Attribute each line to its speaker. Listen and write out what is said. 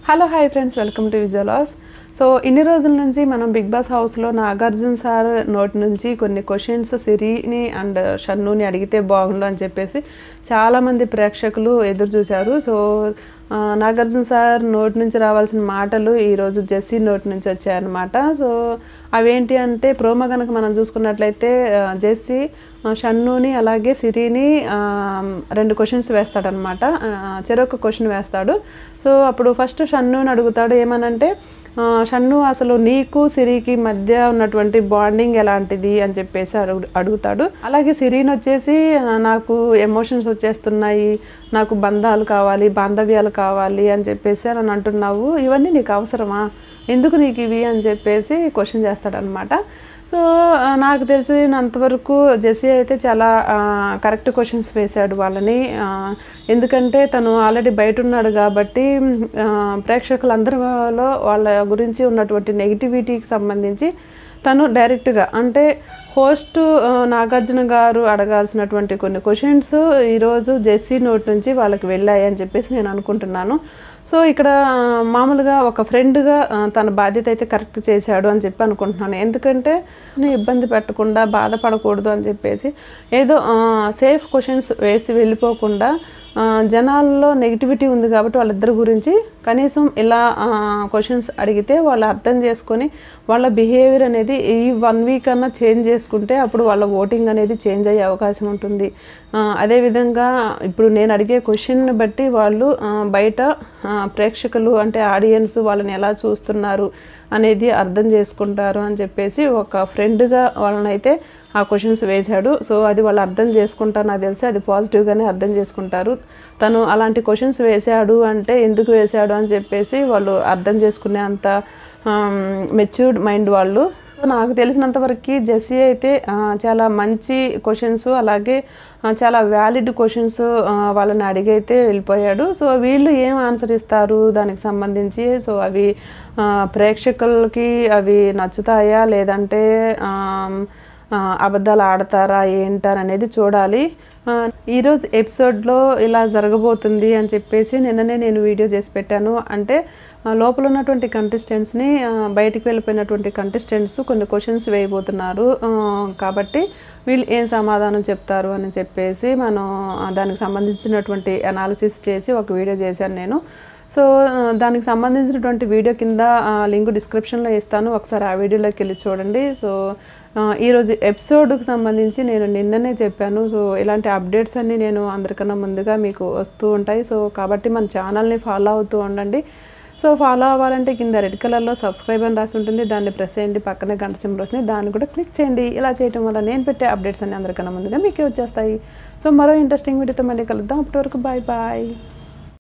Speaker 1: hello hi friends welcome to విజయలాస్ so ఇన్ని రోజుల నుంచి మనం బిగ్ బాస్ హౌస్లో నాగార్జున సార్ నోటి నుంచి కొన్ని క్వశ్చన్స్ సిరిని అండ్ షన్నుని అడిగితే బాగుండు అని చెప్పేసి చాలామంది ప్రేక్షకులు ఎదురు చూశారు సో ఆ, నాగార్జున సార్ నోటి నుంచి రావాల్సిన మాటలు ఈరోజు జెస్సీ నోటి నుంచి వచ్చాయన్నమాట సో అవేంటి అంటే ప్రోమో కనుక మనం చూసుకున్నట్లయితే ఆ, జెస్సీ ఆ, షన్నుని అలాగే సిరిని ఆ, రెండు క్వశ్చన్స్ వేస్తాడనమాట ఆ, చెరొక క్వశ్చన్ వేస్తాడు సో అప్పుడు ఫస్ట్ షన్నుని అడుగుతాడు ఏమనంటే ఆ, షన్ను అసలు నీకు సిరికి మధ్య ఉన్నటువంటి బాండింగ్ ఎలాంటిది అని చెప్పేసి అడుగు అడుగుతాడు అలాగే సిరీని వచ్చేసి ఆ, నాకు ఎమోషన్స్ వచ్చేస్తున్నాయి నాకు బంధాలు కావాలి బాంధవ్యాలు కావాలి అని చెప్పేసి అని అంటున్నావు ఇవన్నీ నీకు అవసరమా ఎందుకు నీకు ఇవి అని చెప్పేసి క్వశ్చన్ చేస్తాడనమాట సో ఆ, నాకు తెలిసినంతవరకు జెస్సీ అయితే చాలా కరెక్ట్ క్వశ్చన్స్ వేశాడు వాళ్ళని ఆ, ఎందుకంటే తను ఆల్రెడీ బయట ఉన్నాడు కాబట్టి ఆ, ప్రేక్షకులందరిలో వాళ్ళ గురించి ఉన్నటువంటి నెగిటివిటీకి సంబంధించి తను డైరెక్ట్గా అంటే హోస్ట్ ఆ, నాగార్జున గారు అడగాల్సినటువంటి కొన్ని క్వశ్చన్స్ ఈరోజు జెస్సీ నోట్ నుంచి వాళ్ళకి వెళ్ళాయి అని చెప్పేసి నేను అనుకుంటున్నాను సో ఇక్కడ ఆ, మామూలుగా ఒక ఫ్రెండ్గా ఆ, తన బాధ్యత అయితే కరెక్ట్ చేశాడు అని చెప్పి అనుకుంటున్నాను ఎందుకంటే నేను ఇబ్బంది పెట్టకుండా బాధపడకూడదు అని చెప్పేసి ఏదో సేఫ్ క్వశ్చన్స్ వేసి వెళ్ళిపోకుండా ఆ, జనాల్లో నెగిటివిటీ ఉంది కాబట్టి వాళ్ళిద్దరి గురించి కనీసం ఇలా క్వశ్చన్స్ అడిగితే వాళ్ళు అర్థం చేసుకొని వాళ్ళ బిహేవియర్ అనేది ఈ వన్ వీక్ అన్నా చేంజ్ చేసుకుంటే అప్పుడు వాళ్ళ ఓటింగ్ అనేది చేంజ్ అయ్యే అవకాశం ఉంటుంది ఆ, అదేవిధంగా ఇప్పుడు నేను అడిగే క్వశ్చన్ని బట్టి వాళ్ళు ఆ, బయట ఆ, ప్రేక్షకులు అంటే ఆడియన్స్ వాళ్ళని ఎలా చూస్తున్నారు అనేది అర్థం చేసుకుంటారు అని చెప్పేసి ఒక ఫ్రెండ్గా వాళ్ళనైతే ఆ క్వశ్చన్స్ వేశాడు సో అది వాళ్ళు అర్థం చేసుకుంటారు నాకు తెలిసి అది పాజిటివ్గానే అర్థం చేసుకుంటారు తను అలాంటి క్వశ్చన్స్ వేశాడు అంటే ఎందుకు వేశాడు అని చెప్పేసి వాళ్ళు అర్థం చేసుకునే అంత మెచ్యూర్డ్ మైండ్ వాళ్ళు నాకు తెలిసినంత వరకు జెస్సీ అయితే ఆ, చాలా మంచి క్వశ్చన్స్ అలాగే ఆ, చాలా వ్యాలిడ్ క్వశ్చన్స్ వాళ్ళని అడిగైతే వెళ్ళిపోయాడు సో వీళ్ళు ఏం ఆన్సర్ ఇస్తారు దానికి సంబంధించి సో అవి ఆ, ప్రేక్షకులకి అవి నచ్చుతాయా లేదంటే ఆ, ఆ, అబద్ధాలు ఆడతారా ఏంటారు అనేది చూడాలి ఆ, ఈరోజు ఎపిసోడ్లో ఇలా జరగబోతుంది అని చెప్పేసి నిన్ననే నేను వీడియో చేసి పెట్టాను అంటే ఆ, లోపల ఉన్నటువంటి కంటెస్టెంట్స్ని బయటికి వెళ్ళిపోయినటువంటి కంటెస్టెంట్స్ కొన్ని క్వశ్చన్స్ వేయబోతున్నారు ఆ, కాబట్టి వీళ్ళు ఏం సమాధానం చెప్తారు అని చెప్పేసి మనం ఆ, దానికి సంబంధించినటువంటి అనాలిసిస్ చేసి ఒక వీడియో చేశాను నేను సో ఆ, దానికి సంబంధించినటువంటి వీడియో కింద ఆ, లింక్ డిస్క్రిప్షన్లో ఇస్తాను ఒకసారి ఆ వీడియోలోకి వెళ్ళి చూడండి సో ఆ, ఈరోజు ఎపిసోడ్కి సంబంధించి నేను నిన్ననే చెప్పాను సో ఇలాంటి అప్డేట్స్ అన్నీ నేను అందరికన్నా ముందుగా మీకు వస్తూ ఉంటాయి సో కాబట్టి మన ఛానల్ని ఫాలో అవుతూ ఉండండి సో ఫాలో అవ్వాలంటే కింద రెడ్ కలర్లో సబ్స్క్రైబ్ అని రాసి ఉంటుంది దాన్ని ప్రెస్ చేయండి పక్కనే గంట సింబల్ వస్తుంది దాన్ని కూడా క్లిక్ చేయండి ఇలా చేయడం వల్ల నేను పెట్టే అప్డేట్స్ అన్ని అందరికన్నా ముందుగా మీకే వచ్చేస్తాయి సో మరో ఇంట్రెస్టింగ్ వీడియోతో మళ్ళీ కలుద్దాం అప్పటి వరకు బాయ్ బాయ్